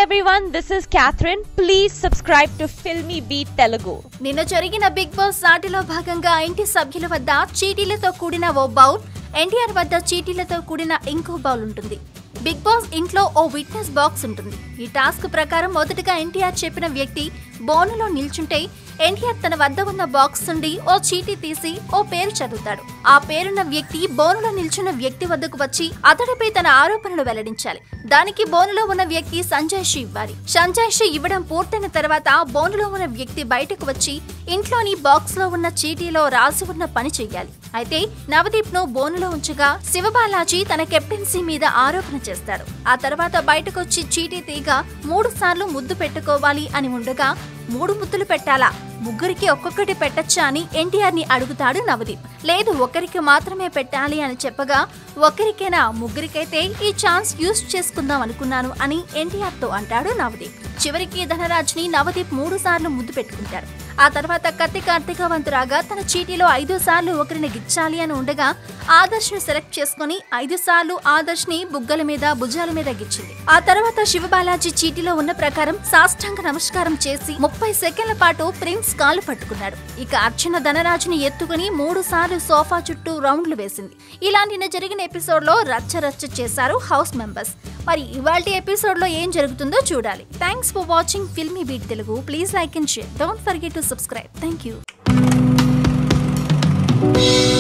everyone, this is Catherine. Please subscribe to Filmy Beat Telugu. నిన్న జరిగిన big boss నాటిలో భాగంగా ఇంటి సభ్యుల వద్ద చీటీలతో కూడిన ఓ బౌల్ ఎన్టీఆర్ వద్ద చీటీలతో కూడిన ఇంకో బౌల్ ఉంటుంది బిగ్ బాస్ ఇంట్లో ఓ విట్నెస్ బాక్స్ ఉంటుంది ఈ టాస్క్ ప్రకారం మొదటగా ఎన్టీఆర్ చెప్పిన వ్యక్తి బోనులో నిల్చుంటే ఎన్టీఆర్ తన వద్ద ఉన్న బాక్స్ నుండి ఓ చీటీ తీసి ఓ పేరు చదువుతాడు ఆ పేరున్న వ్యక్తి బోనులో నిల్చున్న వ్యక్తి వద్దకు వచ్చి అతడిపై తన ఆరోపణలు వెల్లడించాలి దానికి బోనులో ఉన్న వ్యక్తి సంజాయిషి ఇవ్వాలి సంజాయిషి ఇవ్వడం పూర్తయిన తర్వాత బోనులో ఉన్న వ్యక్తి బయటకు వచ్చి ఇంట్లోని బాక్స్ లో ఉన్న చీటీలో రాసి ఉన్న పని చెయ్యాలి అయితే నవదీప్ ను బోనులో ఉంచగా శివబాలాజీ తన కెప్టెన్సీ మీద ఆరోపణ చేస్తాడు ఆ తర్వాత బయటకొచ్చి చీటీ తీగ మూడు సార్లు ముద్దు పెట్టుకోవాలి అని ఉండగా మూడు ముద్దులు పెట్టాలా ముగ్గురికి ఒక్కొక్కటి పెట్టచ్చా అని ఎన్టీఆర్ ని అడుగుతాడు నవదీప్ లేదు ఒకరికి మాత్రమే పెట్టాలి అని చెప్పగా ఒకరికేనా ముగ్గురికైతే ఈ ఛాన్స్ యూస్ చేసుకుందాం అనుకున్నాను అని ఎన్టీఆర్ తో అంటాడు నవదీప్ చివరికి ధనరాజ్ ని నవదీప్ మూడు సార్లు ముద్దు పెట్టుకుంటాడు ఆ తర్వాత కత్తి కార్తీకవంతురాగా తన చీటీలో ఐదు సార్లు ఒకరిని గిచ్చాలి అని ఉండగా ఆదర్శ్ ను సెలెక్ట్ చేసుకుని ఐదు సార్లు ఆదర్శ్ ని బుగ్గల మీద భుజాల మీద గిచ్చింది ఆ తర్వాత శివబాలాజీ చీటీలో ఉన్న ప్రకారం సాష్టాంగ నమస్కారం చేసి ముప్పై సెకండ్ల పాటు ప్రిన్స్ కాలు పట్టుకున్నాడు ఇక అర్చన ధనరాజుని ఎత్తుకుని మూడు సార్లు సోఫా చుట్టూ రౌండ్లు వేసింది ఇలా నిన్న జరిగిన ఎపిసోడ్ లో రచ్చ రచ్చ చేశారు హౌస్ మెంబర్స్ మరి ఇవాళ ఎపిసోడ్ లో ఏం జరుగుతుందో చూడాలి thanks for watching Filmy Beat Telugu please like and share don't forget to subscribe thank you